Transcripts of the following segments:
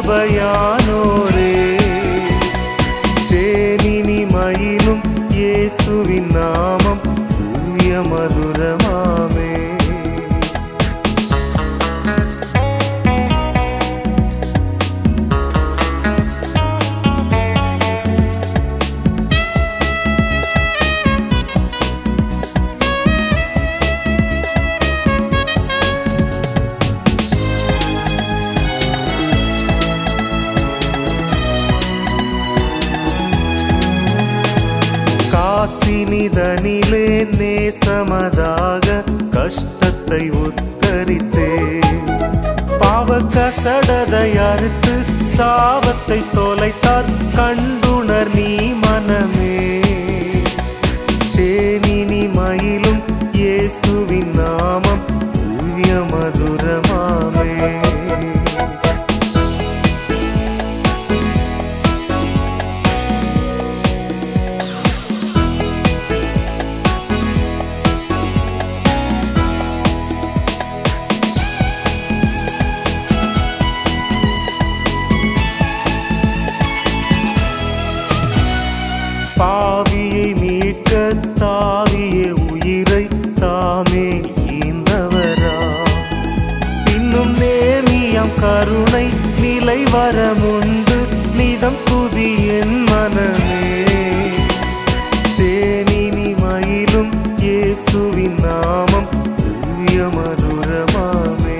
கிருபையானோரே தேனினி மயிலும் இயேசுவின் நாமம் தூய மதுரமாமே காசினிதனிலே நேசமதாக கஷ்டத்தை உத்தரித்தே பாவ கசடதை அறுத்து சாபத்தை தொலைத்தார் கண்டுணர் நீ மனமே தேனினி மயிலும் இயேசுவின் நாமம் தூய மதுரமாமே பாவியை மீட்க தாவிய உயிரை தாமே ஈந்தவரா பின்னும் நேமியம் கருணை நிலை வரமுண்டு நிதம் புதி என் மனமே தேனினி மயிலும் இயேசுவின் நாமம் தூய மதுரமாமே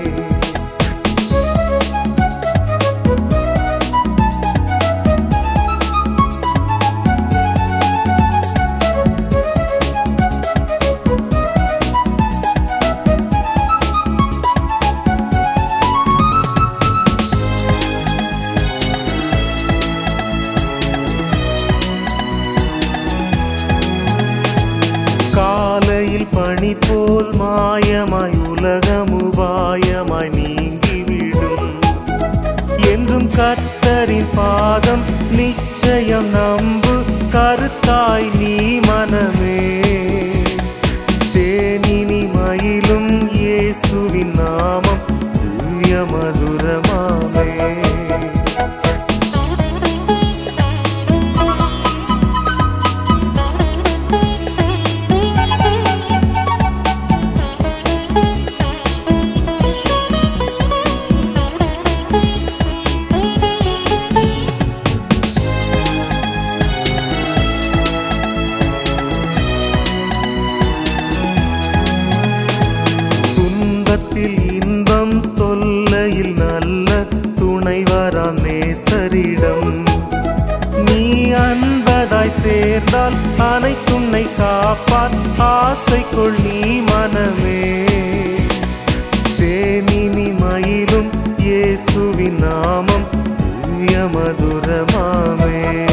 காலையில் பனி போல் மாயமாய் உலகம் உபாயமாய் நீங்கிவிடும் என்றும் கர்த்தரின் பாதம் நிச்சயம் நம்பு கருத்தாய் நீ மனமே தேனினி மயிலும் இயேசுவின் நாமம் தூய மதுரமாமே துன்பத்தில் இன்பம் தொல்லையில் நல்ல துணைவராம் நேசரிடம் நீ அன்பதாய் சேர்ந்தால் அனைத்துன்னை காப்பார் ஆசைக்குள் நீ மனமே தேனினி மயிலும் இயேசுவின் நாமம் தூய மதுரமாமே